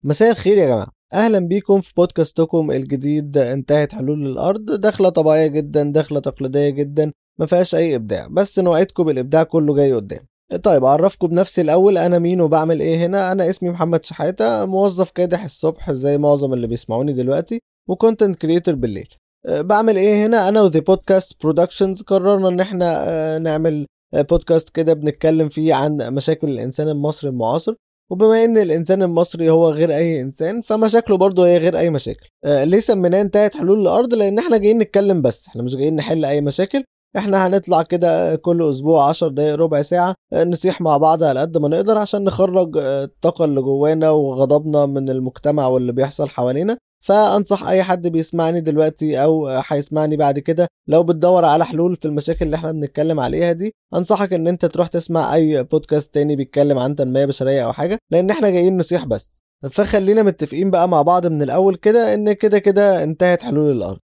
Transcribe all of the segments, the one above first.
مساء الخير يا جماعة أهلا بيكم في بودكاستكم الجديد انتهت حلول الأرض دخلة طبيعية جدا دخلة تقليدية جدا ما فيهاش أي إبداع بس نوعدكم بالإبداع كله جاي قدام طيب أعرفكم بنفسي الأول أنا مين وبعمل إيه هنا أنا اسمي محمد شحاتة موظف كادح الصبح زي معظم اللي بيسمعوني دلوقتي وكونتنت كريتور بالليل أه، بعمل إيه هنا أنا وذا بودكاست برودكشنز قررنا إن إحنا أه، نعمل بودكاست كده بنتكلم فيه عن مشاكل الإنسان المصري المعاصر وبما ان الانسان المصري هو غير اي انسان فمشاكله برضه هي غير اي مشاكل آه ليه سميناه انتهت حلول الارض لان احنا جايين نتكلم بس احنا مش جايين نحل اي مشاكل احنا هنطلع كده كل اسبوع عشر دقايق ربع ساعة آه، نصيح مع بعض على قد ما نقدر عشان نخرج آه، الطاقة اللي جوانا وغضبنا من المجتمع واللي بيحصل حوالينا فانصح اي حد بيسمعني دلوقتي او هيسمعني بعد كده لو بتدور على حلول في المشاكل اللي احنا بنتكلم عليها دي انصحك ان انت تروح تسمع اي بودكاست تاني بيتكلم عن تنمية بشرية او حاجة لان احنا جايين نصيح بس فخلينا متفقين بقى مع بعض من الاول كده ان كده كده انتهت حلول الارض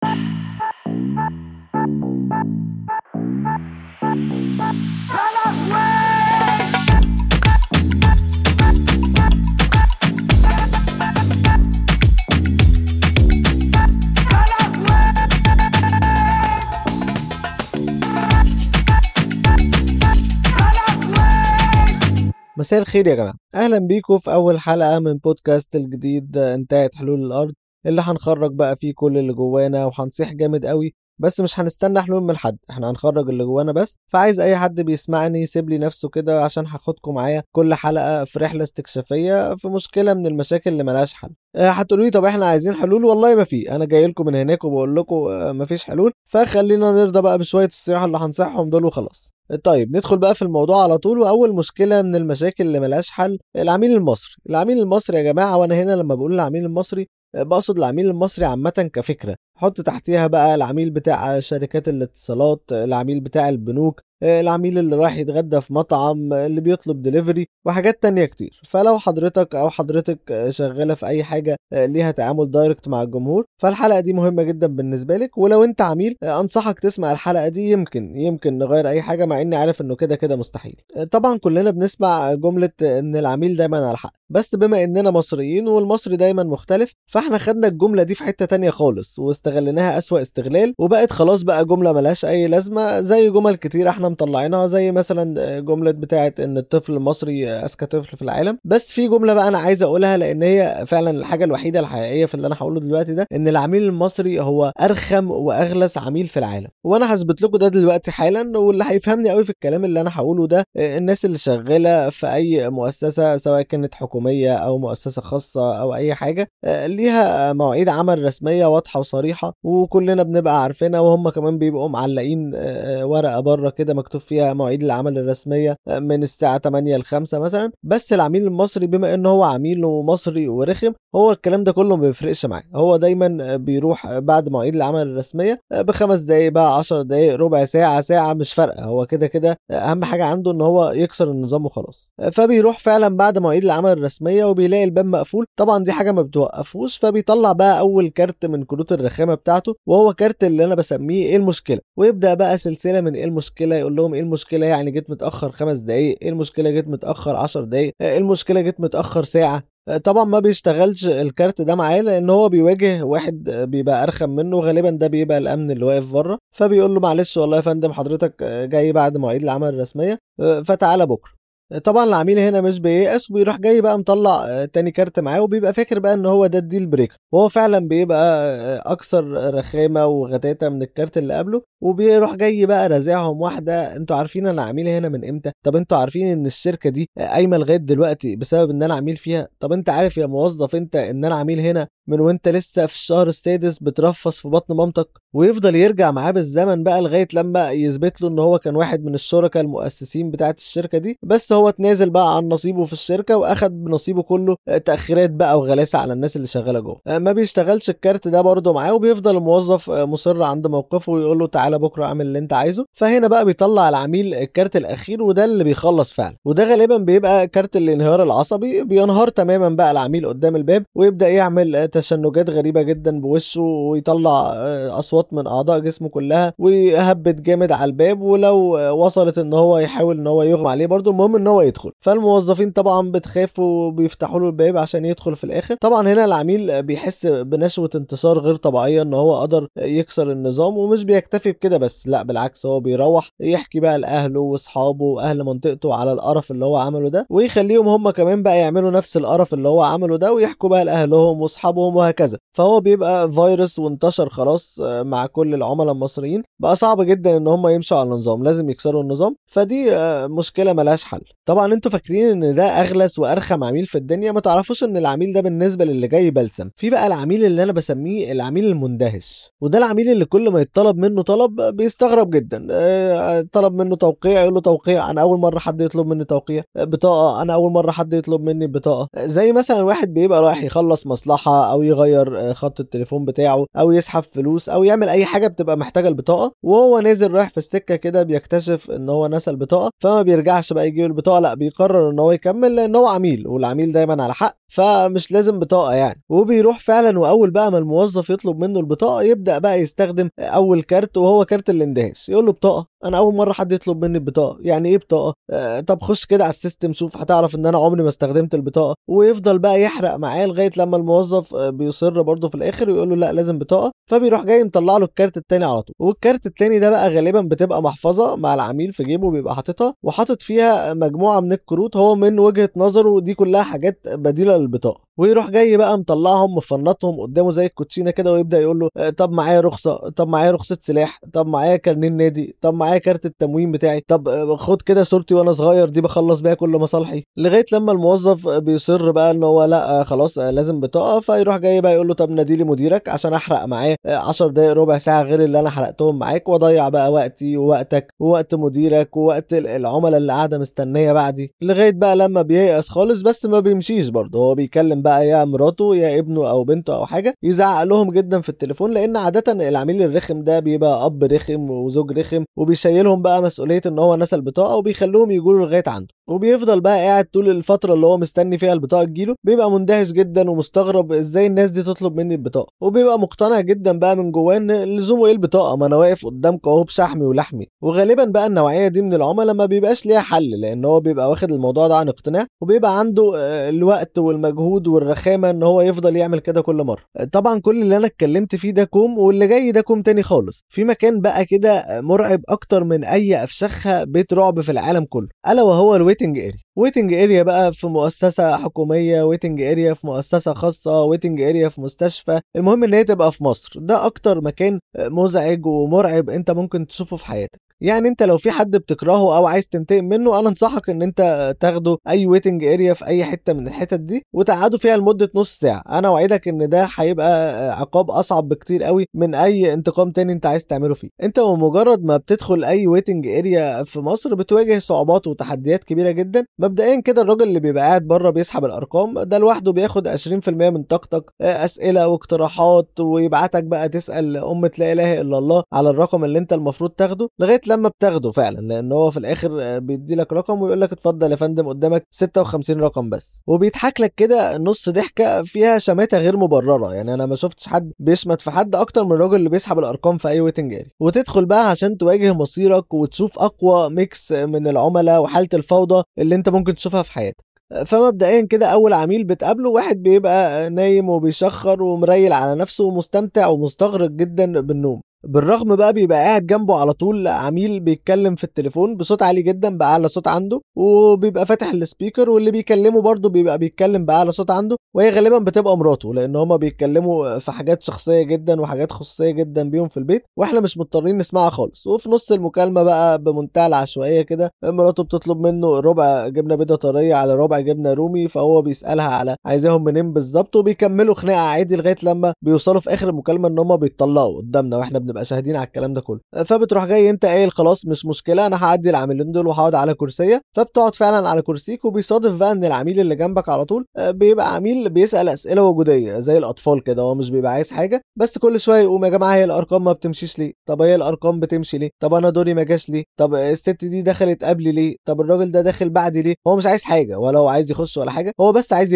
مساء الخير يا جماعة أهلا بيكم في أول حلقة من بودكاست الجديد انتهت حلول الأرض اللي هنخرج بقى فيه كل اللي جوانا وهنصيح جامد قوي بس مش هنستنى حلول من حد احنا هنخرج اللي جوانا بس فعايز اي حد بيسمعني يسيب لي نفسه كده عشان هاخدكم معايا كل حلقه في رحله استكشافيه في مشكله من المشاكل اللي ملهاش حل أه هتقولوا لي طب احنا عايزين حلول والله ما في انا جاي لكم من هناك وبقول لكم أه مفيش حلول فخلينا نرضى بقى بشويه الصياحه اللي هنصحهم دول وخلاص طيب ندخل بقى في الموضوع على طول واول مشكله من المشاكل اللي ملهاش حل العميل المصري العميل المصري يا جماعه وانا هنا لما بقول العميل المصري بقصد العميل المصري عامة كفكرة حط تحتيها بقى العميل بتاع شركات الاتصالات العميل بتاع البنوك العميل اللي رايح يتغدى في مطعم اللي بيطلب دليفري وحاجات تانية كتير فلو حضرتك او حضرتك شغالة في اي حاجة ليها تعامل دايركت مع الجمهور فالحلقة دي مهمة جدا بالنسبة لك ولو انت عميل انصحك تسمع الحلقة دي يمكن يمكن نغير اي حاجة مع اني عارف انه كده كده مستحيل طبعا كلنا بنسمع جملة ان العميل دايما على الحق بس بما اننا مصريين والمصري دايما مختلف فاحنا خدنا الجملة دي في حتة تانية خالص واستغليناها اسوأ استغلال وبقت خلاص بقى جملة ملهاش اي لازمة زي جمل كتير احنا مطلعينها زي مثلا جملة بتاعت ان الطفل المصري اذكى طفل في العالم بس في جملة بقى انا عايز اقولها لان هي فعلا الحاجة الوحيدة الحقيقية في اللي انا هقوله دلوقتي ده ان العميل المصري هو ارخم واغلس عميل في العالم وانا هثبت لكم ده دلوقتي حالا واللي هيفهمني قوي في الكلام اللي انا هقوله ده الناس اللي شغالة في اي مؤسسة سواء كانت حكومية او مؤسسة خاصة او اي حاجة ليها مواعيد عمل رسمية واضحة وصريحة وكلنا بنبقى عارفينها وهم كمان بيبقوا معلقين ورقة بره كده مكتوب فيها مواعيد العمل الرسمية من الساعة 8 ل 5 مثلا بس العميل المصري بما ان هو عميل ومصري ورخم هو الكلام ده كله ما بيفرقش معاه هو دايما بيروح بعد مواعيد العمل الرسمية بخمس دقايق بقى 10 دقايق ربع ساعة ساعة مش فارقة هو كده كده اهم حاجة عنده ان هو يكسر النظام وخلاص فبيروح فعلا بعد مواعيد العمل الرسمية وبيلاقي الباب مقفول طبعا دي حاجة ما بتوقفوش فبيطلع بقى اول كارت من كروت الرخامة بتاعته وهو كارت اللي انا بسميه ايه المشكلة ويبدأ بقى سلسلة من ايه المشكلة يقول لهم ايه المشكلة يعني جيت متأخر خمس دقايق ايه المشكلة جيت متأخر عشر دقايق ايه المشكلة جيت متأخر ساعة طبعا ما بيشتغلش الكارت ده معاه لان هو بيواجه واحد بيبقى ارخم منه غالبا ده بيبقى الامن اللي واقف بره فبيقول له معلش والله يا فندم حضرتك جاي بعد مواعيد العمل الرسميه فتعالى بكره طبعا العميل هنا مش بييأس وبيروح جاي بقى مطلع تاني كارت معاه وبيبقى فاكر بقى ان هو ده الديل بريكر وهو فعلا بيبقى اكثر رخامه وغتاتة من الكارت اللي قبله وبيروح جاي بقى رازعهم واحده انتوا عارفين انا عميل هنا من امتى طب انتوا عارفين ان الشركه دي قايمه لغايه دلوقتي بسبب ان انا عميل فيها طب انت عارف يا موظف انت ان انا عميل هنا من وانت لسه في الشهر السادس بترفص في بطن مامتك ويفضل يرجع معاه بالزمن بقى لغايه لما يثبت له ان هو كان واحد من الشركاء المؤسسين بتاعه الشركه دي بس هو اتنازل بقى عن نصيبه في الشركه واخد بنصيبه كله تاخيرات بقى وغلاسه على الناس اللي شغاله جوه ما بيشتغلش الكارت ده برضه معاه وبيفضل الموظف مصر عند موقفه ويقول له تعالى بكره اعمل اللي انت عايزه فهنا بقى بيطلع العميل الكارت الاخير وده اللي بيخلص فعلا وده غالبا بيبقى كارت الانهيار العصبي بينهار تماما بقى العميل قدام الباب ويبدا يعمل تشنجات غريبه جدا بوشه ويطلع اصوات من اعضاء جسمه كلها ويهبط جامد على الباب ولو وصلت ان هو يحاول ان هو يغمى عليه برضه المهم ان هو يدخل فالموظفين طبعا بتخاف وبيفتحوا له الباب عشان يدخل في الاخر طبعا هنا العميل بيحس بنشوه انتصار غير طبيعيه ان هو قدر يكسر النظام ومش بيكتفي بكده بس لا بالعكس هو بيروح يحكي بقى لاهله واصحابه واهل منطقته على القرف اللي هو عمله ده ويخليهم هم كمان بقى يعملوا نفس القرف اللي هو عمله ده ويحكوا بقى لاهلهم واصحابهم وهكذا فهو بيبقى فيروس وانتشر خلاص مع كل العملاء المصريين بقى صعب جدا ان هم يمشوا على النظام لازم يكسروا النظام فدي مشكله ملهاش حل طبعا انتوا فاكرين ان ده اغلس وارخم عميل في الدنيا ما تعرفوش ان العميل ده بالنسبه للي جاي بلسم في بقى العميل اللي انا بسميه العميل المندهش وده العميل اللي كل ما يطلب منه طلب بيستغرب جدا طلب منه توقيع يقول له توقيع انا اول مره حد يطلب مني توقيع بطاقه انا اول مره حد يطلب مني بطاقه زي مثلا واحد بيبقى رايح يخلص مصلحه او يغير خط التليفون بتاعه او يسحب فلوس او يعمل اي حاجه بتبقى محتاجه البطاقه وهو نازل رايح في السكه كده بيكتشف ان هو نسى البطاقه فما بيرجعش بقى يجيب البطاقه لا بيقرر ان هو يكمل لان هو عميل والعميل دايما على حق فمش لازم بطاقه يعني وبيروح فعلا واول بقى ما الموظف يطلب منه البطاقه يبدا بقى يستخدم اول كارت وهو كارت الاندهاش يقول له بطاقه انا اول مره حد يطلب مني البطاقه يعني ايه بطاقه آه طب خش كده على السيستم شوف هتعرف ان انا عمري ما استخدمت البطاقه ويفضل بقى يحرق معاه لغايه لما الموظف بيصر برضه في الاخر ويقول له لا لازم بطاقه فبيروح جاي مطلع له الكارت التاني على طول والكارت التاني ده بقى غالبا بتبقى محفظه مع العميل في جيبه بيبقى حاططها وحاطط فيها مجموعه من الكروت هو من وجهه نظره دي كلها حاجات بديله للبطاقه ويروح جاي بقى مطلعهم مفنطهم قدامه زي الكوتشينه كده ويبدا يقول له طب معايا رخصه طب معايا رخصه سلاح طب معايا كارنيه نادي طب معايا كارت التموين بتاعي طب خد كده صورتي وانا صغير دي بخلص بيها كل مصالحي لغايه لما الموظف بيصر بقى ان هو لا خلاص لازم بطاقه فيروح جاي بقى يقول له طب نادي لي مديرك عشان احرق معاه 10 دقايق ربع ساعه غير اللي انا حرقتهم معاك واضيع بقى وقتي ووقتك ووقت مديرك ووقت العملاء اللي قاعده مستنيه بعدي لغايه بقى لما بييأس خالص بس ما بيمشيش برضه هو بيكلم بقى يا مراته يا ابنه او بنته او حاجه يزعق لهم جدا في التليفون لان عاده العميل الرخم ده بيبقى اب رخم وزوج رخم وبيشيلهم بقى مسؤوليه ان هو نسى البطاقه وبيخلوهم يجوا لغايه عنده وبيفضل بقى قاعد طول الفتره اللي هو مستني فيها البطاقه تجيله بيبقى مندهش جدا ومستغرب ازاي الناس دي تطلب مني البطاقه وبيبقى مقتنع جدا بقى من جواه ان لزومه ايه البطاقه ما انا واقف قدامك اهو بشحمي ولحمي وغالبا بقى النوعيه دي من العملاء ما بيبقاش ليها حل لان هو بيبقى واخد الموضوع ده عن اقتناع وبيبقى عنده الوقت والمجهود والرخامه ان هو يفضل يعمل كده كل مره طبعا كل اللي انا اتكلمت فيه ده كوم واللي جاي ده كوم تاني خالص في مكان بقى كده مرعب اكتر من اي افشخها بيت رعب في العالم كله الا وهو الويتنج اريا ويتنج اريا بقى في مؤسسه حكوميه ويتنج اريا في مؤسسه خاصه ويتنج اريا في مستشفى المهم ان هي تبقى في مصر ده اكتر مكان مزعج ومرعب انت ممكن تشوفه في حياتك يعني انت لو في حد بتكرهه او عايز تنتقم منه انا انصحك ان انت تاخده اي ويتنج اريا في اي حته من الحتت دي وتقعدوا فيها لمده نص ساعه انا اوعدك ان ده هيبقى عقاب اصعب بكتير قوي من اي انتقام تاني انت عايز تعمله فيه انت بمجرد ما بتدخل اي ويتنج اريا في مصر بتواجه صعوبات وتحديات كبيره جدا مبدئيا كده الراجل اللي بيبقى قاعد بره بيسحب الارقام ده لوحده بياخد 20% من طاقتك اسئله واقتراحات ويبعتك بقى تسال امه لا اله الا الله على الرقم اللي انت المفروض تاخده لغايه لما بتاخده فعلا لان هو في الاخر بيدي لك رقم ويقول لك اتفضل يا فندم قدامك 56 رقم بس وبيضحك لك كده نص ضحكه فيها شماته غير مبرره يعني انا ما شفتش حد بيشمت في حد اكتر من الراجل اللي بيسحب الارقام في اي ويتنج اري وتدخل بقى عشان تواجه مصيرك وتشوف اقوى ميكس من العملاء وحاله الفوضى اللي انت ممكن تشوفها في حياتك فمبدئيا كده اول عميل بتقابله واحد بيبقى نايم وبيشخر ومريل على نفسه ومستمتع ومستغرق جدا بالنوم بالرغم بقى بيبقى قاعد جنبه على طول عميل بيتكلم في التليفون بصوت عالي جدا بأعلى صوت عنده وبيبقى فاتح السبيكر واللي بيكلمه برضه بيبقى بيتكلم بأعلى صوت عنده وهي غالبا بتبقى مراته لان هما بيتكلموا في حاجات شخصيه جدا وحاجات خصوصيه جدا بيهم في البيت واحنا مش مضطرين نسمعها خالص وفي نص المكالمه بقى بمنتهى العشوائيه كده مراته بتطلب منه ربع جبنه بيضه طريه على ربع جبنه رومي فهو بيسالها على عايزاهم منين بالظبط وبيكملوا خناقه عادي لغايه لما بيوصلوا في اخر المكالمه ان هما بيتطلقوا قدامنا واحنا بنبقى شاهدين على الكلام ده كله فبتروح جاي انت قايل خلاص مش مشكله انا هعدي العاملين دول وهقعد على كرسيه فبتقعد فعلا على كرسيك وبيصادف بقى ان العميل اللي جنبك على طول بيبقى عميل بيسال اسئله وجوديه زي الاطفال كده هو مش بيبقى عايز حاجه بس كل شويه يقوم يا جماعه هي الارقام ما بتمشيش ليه طب هي الارقام بتمشي ليه طب انا دوري ما جاش ليه طب الست دي دخلت قبلي ليه طب الراجل ده داخل بعدي ليه هو مش عايز حاجه ولا هو عايز يخش ولا حاجه هو بس عايز يسال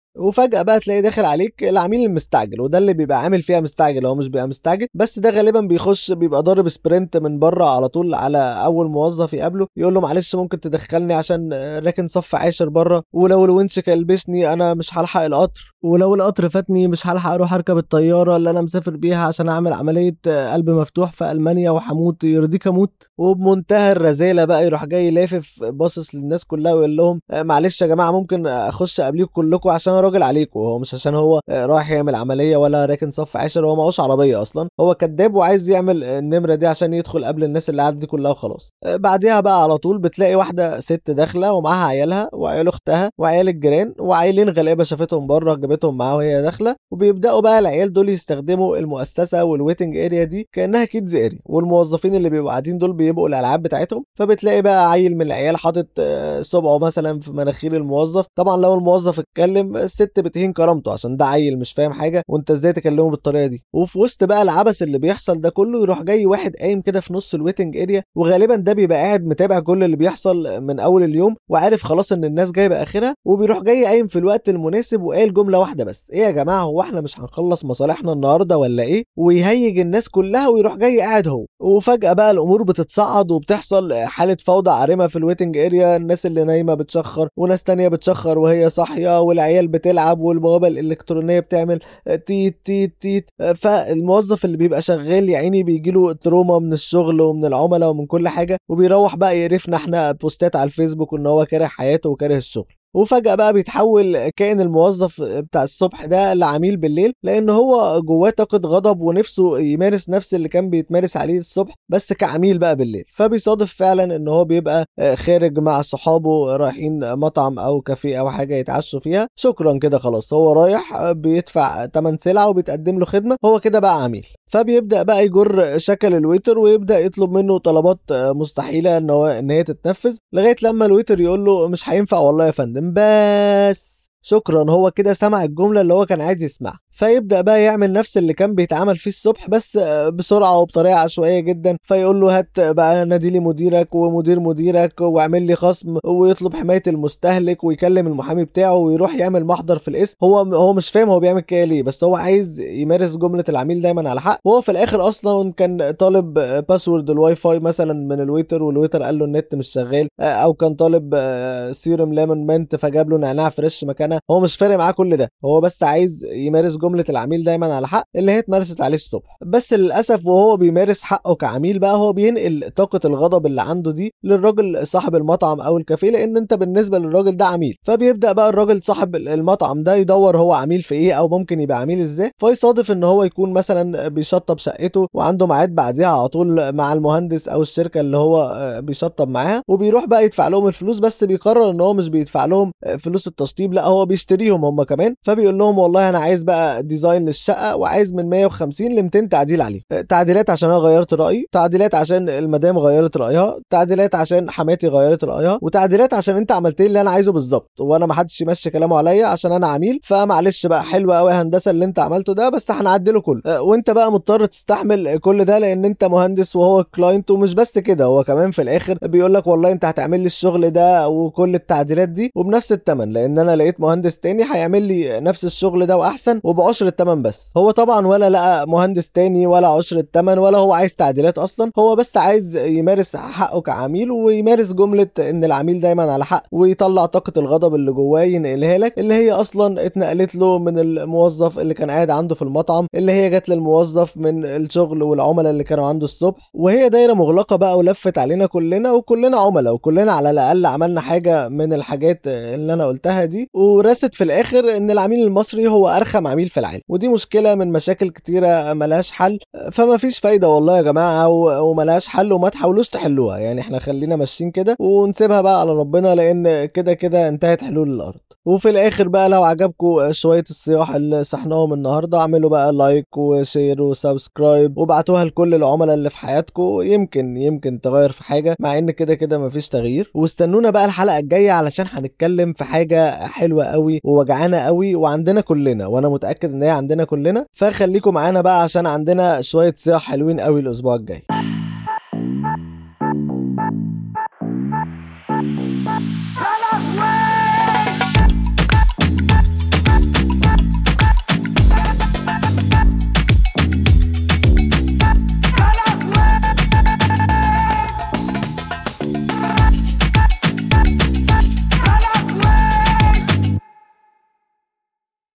وفجأة بقى تلاقي داخل عليك العميل المستعجل وده اللي بيبقى عامل فيها مستعجل هو مش بيبقى مستعجل بس ده غالبا بيخش بيبقى ضارب سبرنت من بره على طول على اول موظف يقابله يقول له معلش ممكن تدخلني عشان راكن صف عاشر بره ولو الونش كلبشني انا مش هلحق القطر ولو القطر فاتني مش هلحق اروح اركب الطياره اللي انا مسافر بيها عشان اعمل عمليه قلب مفتوح في المانيا وهموت يرضيك اموت وبمنتهى الرزاله بقى يروح جاي لافف باصص للناس كلها ويقول لهم معلش يا جماعه ممكن اخش قبليكم كلكم عشان راجل عليكم هو مش عشان هو رايح يعمل عمليه ولا راكن صف عاشر هو معهوش عربيه اصلا هو كذاب وعايز يعمل النمره دي عشان يدخل قبل الناس اللي قاعده دي كلها وخلاص بعديها بقى على طول بتلاقي واحده ست داخله ومعاها عيالها وعيال اختها وعيال الجيران وعيلين غلابه شافتهم بره جابتهم معاها وهي داخله وبيبداوا بقى العيال دول يستخدموا المؤسسه والويتنج اريا دي كانها كيدز اريا والموظفين اللي بيبقوا قاعدين دول بيبقوا الالعاب بتاعتهم فبتلاقي بقى عيل من العيال حاطط صبعه مثلا في مناخير الموظف طبعا لو الموظف اتكلم الست بتهين كرامته عشان ده عيل مش فاهم حاجه وانت ازاي تكلمه بالطريقه دي وفي وسط بقى العبث اللي بيحصل ده كله يروح جاي واحد قايم كده في نص الويتنج اريا وغالبا ده بيبقى قاعد متابع كل اللي بيحصل من اول اليوم وعارف خلاص ان الناس جايبه اخرها وبيروح جاي قايم في الوقت المناسب وقايل جمله واحده بس ايه يا جماعه هو احنا مش هنخلص مصالحنا النهارده ولا ايه ويهيج الناس كلها ويروح جاي قاعد هو وفجاه بقى الامور بتتصعد وبتحصل حاله فوضى عارمه في الويتنج اريا الناس اللي نايمه بتشخر وناس تانية بتشخر وهي صاحيه والعيال بتلعب والبوابه الالكترونيه بتعمل تيت تيت تيت فالموظف اللي بيبقى شغال يا عيني بيجي له تروما من الشغل ومن العملاء ومن كل حاجه وبيروح بقى يقرفنا احنا بوستات على الفيسبوك ان هو كاره حياته وكاره الشغل وفجأة بقى بيتحول كائن الموظف بتاع الصبح ده لعميل بالليل لأن هو جواه طاقة غضب ونفسه يمارس نفس اللي كان بيتمارس عليه الصبح بس كعميل بقى بالليل فبيصادف فعلا إن هو بيبقى خارج مع صحابه رايحين مطعم أو كافيه أو حاجة يتعشوا فيها شكرا كده خلاص هو رايح بيدفع تمن سلعة وبيتقدم له خدمة هو كده بقى عميل فبيبدا بقى يجر شكل الويتر ويبدا يطلب منه طلبات مستحيله ان هو ان هي تتنفذ لغايه لما الويتر يقول له مش هينفع والله يا فندم بس شكرا هو كده سمع الجمله اللي هو كان عايز يسمعها فيبدا بقى يعمل نفس اللي كان بيتعمل فيه الصبح بس بسرعه وبطريقه عشوائيه جدا فيقول له هات بقى نادي لي مديرك ومدير مديرك واعمل لي خصم ويطلب حمايه المستهلك ويكلم المحامي بتاعه ويروح يعمل محضر في الاسم هو هو مش فاهم هو بيعمل كده ليه بس هو عايز يمارس جمله العميل دايما على حق وهو في الاخر اصلا كان طالب باسورد الواي فاي مثلا من الويتر والويتر قال له النت مش شغال او كان طالب سيرم ليمون منت فجاب له نعناع فريش مكانها هو مش فارق معاه كل ده هو بس عايز يمارس جمله العميل دايما على حق اللي هي اتمارست عليه الصبح بس للاسف وهو بيمارس حقه كعميل بقى هو بينقل طاقه الغضب اللي عنده دي للراجل صاحب المطعم او الكافيه لان انت بالنسبه للراجل ده عميل فبيبدا بقى الراجل صاحب المطعم ده يدور هو عميل في ايه او ممكن يبقى عميل ازاي فيصادف ان هو يكون مثلا بيشطب شقته وعنده ميعاد بعديها على طول مع المهندس او الشركه اللي هو بيشطب معاها وبيروح بقى يدفع لهم الفلوس بس بيقرر ان هو مش بيدفع لهم فلوس التشطيب لا هو بيشتريهم هم كمان فبيقول لهم والله انا عايز بقى ديزاين للشقه وعايز من 150 ل 200 تعديل عليه تعديلات عشان انا غيرت رايي تعديلات عشان المدام غيرت رايها تعديلات عشان حماتي غيرت رايها وتعديلات عشان انت عملت لي اللي انا عايزه بالظبط وانا ما حدش يمشي كلامه عليا عشان انا عميل فمعلش بقى حلو قوي هندسه اللي انت عملته ده بس هنعدله كله وانت بقى مضطر تستحمل كل ده لان انت مهندس وهو كلاينت ومش بس كده هو كمان في الاخر بيقول لك والله انت هتعمل لي الشغل ده وكل التعديلات دي وبنفس الثمن لان انا لقيت مهندس تاني هيعمل لي نفس الشغل ده واحسن وبعشر الثمن بس هو طبعا ولا لقى مهندس تاني ولا عشر الثمن ولا هو عايز تعديلات اصلا هو بس عايز يمارس حقه كعميل ويمارس جمله ان العميل دايما على حق ويطلع طاقه الغضب اللي جواه ينقلها لك اللي هي اصلا اتنقلت له من الموظف اللي كان قاعد عنده في المطعم اللي هي جت للموظف من الشغل والعملاء اللي كانوا عنده الصبح وهي دايره مغلقه بقى ولفت علينا كلنا وكلنا عملاء وكلنا على الاقل عملنا حاجه من الحاجات اللي انا قلتها دي ورست في الاخر ان العميل المصري هو ارخم عميل في العالم ودي مشكله من مشاكل كتيره ملهاش حل فما فيش فايده والله يا جماعه وملهاش حل وما تحاولوش تحلوها يعني احنا خلينا ماشيين كده ونسيبها بقى على ربنا لان كده كده انتهت حلول الارض وفي الاخر بقى لو عجبكم شويه الصياح اللي صحناهم النهارده اعملوا بقى لايك وشير وسبسكرايب وابعتوها لكل العملاء اللي في حياتكم يمكن يمكن تغير في حاجه مع ان كده كده مفيش تغيير واستنونا بقى الحلقه الجايه علشان هنتكلم في حاجه حلوه قوي ووجعانه قوي وعندنا كلنا وانا متاكد ان هي عندنا كلنا فخليكم معانا بقى عشان عندنا شويه صياح حلوين قوي الاسبوع الجاي